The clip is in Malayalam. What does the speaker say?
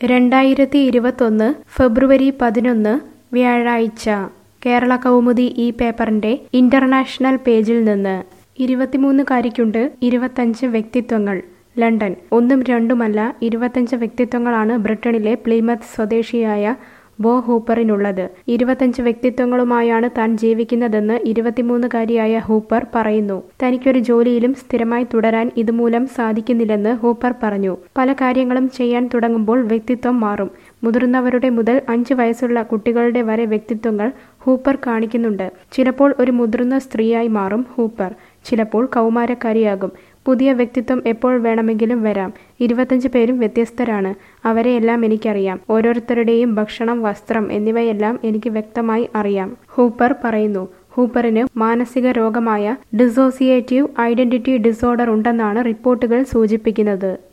രണ്ടായിരത്തി ഇരുപത്തൊന്ന് ഫെബ്രുവരി പതിനൊന്ന് വ്യാഴാഴ്ച കേരള കൗമുദി ഈ പേപ്പറിന്റെ ഇന്റർനാഷണൽ പേജിൽ നിന്ന് ഇരുപത്തിമൂന്നുകാരിക്കുണ്ട് ഇരുപത്തഞ്ച് വ്യക്തിത്വങ്ങൾ ലണ്ടൻ ഒന്നും രണ്ടുമല്ല ഇരുപത്തഞ്ച് വ്യക്തിത്വങ്ങളാണ് ബ്രിട്ടനിലെ പ്ലീമത്ത് സ്വദേശിയായ ബോ ഹൂപ്പറിനുള്ളത് ഇരുപത്തഞ്ച് വ്യക്തിത്വങ്ങളുമായാണ് താൻ ജീവിക്കുന്നതെന്ന് ഇരുപത്തിമൂന്നുകാരിയായ ഹൂപ്പർ പറയുന്നു തനിക്കൊരു ജോലിയിലും സ്ഥിരമായി തുടരാൻ ഇതുമൂലം സാധിക്കുന്നില്ലെന്ന് ഹൂപ്പർ പറഞ്ഞു പല കാര്യങ്ങളും ചെയ്യാൻ തുടങ്ങുമ്പോൾ വ്യക്തിത്വം മാറും മുതിർന്നവരുടെ മുതൽ അഞ്ച് വയസ്സുള്ള കുട്ടികളുടെ വരെ വ്യക്തിത്വങ്ങൾ ഹൂപ്പർ കാണിക്കുന്നുണ്ട് ചിലപ്പോൾ ഒരു മുതിർന്ന സ്ത്രീയായി മാറും ഹൂപ്പർ ചിലപ്പോൾ കൗമാരക്കാരിയാകും പുതിയ വ്യക്തിത്വം എപ്പോൾ വേണമെങ്കിലും വരാം ഇരുപത്തഞ്ച് പേരും വ്യത്യസ്തരാണ് അവരെയെല്ലാം എനിക്കറിയാം ഓരോരുത്തരുടെയും ഭക്ഷണം വസ്ത്രം എന്നിവയെല്ലാം എനിക്ക് വ്യക്തമായി അറിയാം ഹൂപ്പർ പറയുന്നു ഹൂപ്പറിന് മാനസിക രോഗമായ ഡിസോസിയേറ്റീവ് ഐഡന്റിറ്റി ഡിസോർഡർ ഉണ്ടെന്നാണ് റിപ്പോർട്ടുകൾ സൂചിപ്പിക്കുന്നത്